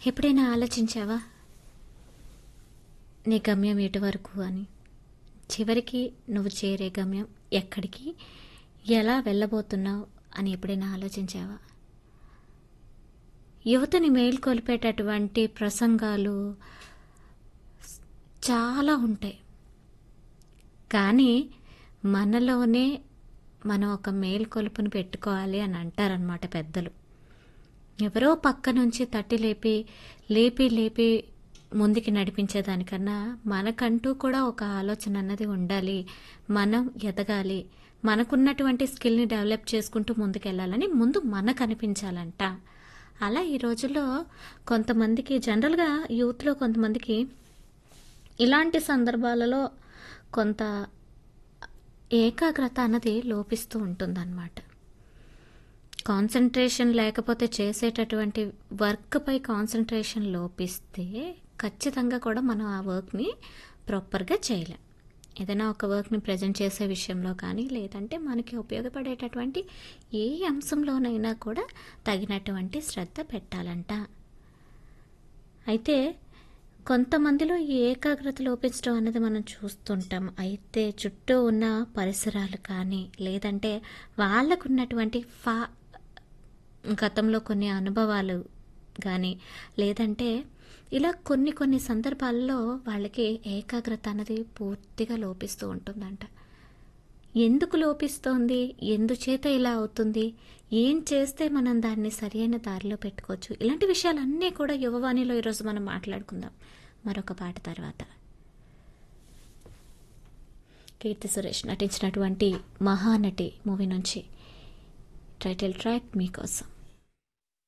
ఎప్పుడైనా ఆలోచించావా నీ గమ్యం ఎటు వరకు అని చివరికి నువ్వు చేరే గమ్యం ఎక్కడికి ఎలా వెళ్ళబోతున్నావు అని ఎప్పుడైనా ఆలోచించావా యువతని మేల్కొల్పేటటువంటి ప్రసంగాలు చాలా ఉంటాయి కానీ మనలోనే మనం ఒక మేల్కొలుపుని పెట్టుకోవాలి అని అంటారనమాట పెద్దలు ఎవరో పక్క నుంచి తట్టి లేపి లేపి లేపి ముందుకి నడిపించేదానికన్నా మనకంటూ కూడా ఒక ఆలోచన అన్నది ఉండాలి మనం ఎదగాలి మనకున్నటువంటి స్కిల్ని డెవలప్ చేసుకుంటూ ముందుకెళ్ళాలని ముందు మనకు అనిపించాలంట అలా ఈ రోజుల్లో కొంతమందికి జనరల్గా యూత్లో కొంతమందికి ఇలాంటి సందర్భాలలో కొంత ఏకాగ్రత అన్నది లోపిస్తూ ఉంటుందన్నమాట కాన్సన్ట్రేషన్ లేకపోతే చేసేటటువంటి వర్క్పై కాన్సన్ట్రేషన్ లోపిస్తే ఖచ్చితంగా కూడా మనం ఆ వర్క్ని ప్రాపర్గా చేయలేం ఏదైనా ఒక వర్క్ని ప్రజెంట్ చేసే విషయంలో కానీ లేదంటే మనకి ఉపయోగపడేటటువంటి ఏ అంశంలోనైనా కూడా తగినటువంటి శ్రద్ధ పెట్టాలంట అయితే కొంతమందిలో ఈ ఏకాగ్రత లోపించడం అనేది మనం చూస్తుంటాం అయితే చుట్టూ ఉన్న పరిసరాలు కానీ లేదంటే వాళ్ళకున్నటువంటి ఫా గతంలో కొన్ని అనుభవాలు కానీ లేదంటే ఇలా కొన్ని కొన్ని సందర్భాల్లో వాళ్ళకి ఏకాగ్రత అనేది పూర్తిగా లోపిస్తూ ఉంటుందంట ఎందుకు లోపిస్తోంది ఎందుచేత ఇలా అవుతుంది ఏం చేస్తే మనం దాన్ని సరైన దారిలో పెట్టుకోవచ్చు ఇలాంటి విషయాలన్నీ కూడా యువవాణిలో ఈరోజు మనం మాట్లాడుకుందాం మరొక పాట తర్వాత కీర్తి సురేష్ నటించినటువంటి మహానటి మూవీ నుంచి టైటిల్ ట్రాక్ మీకోసం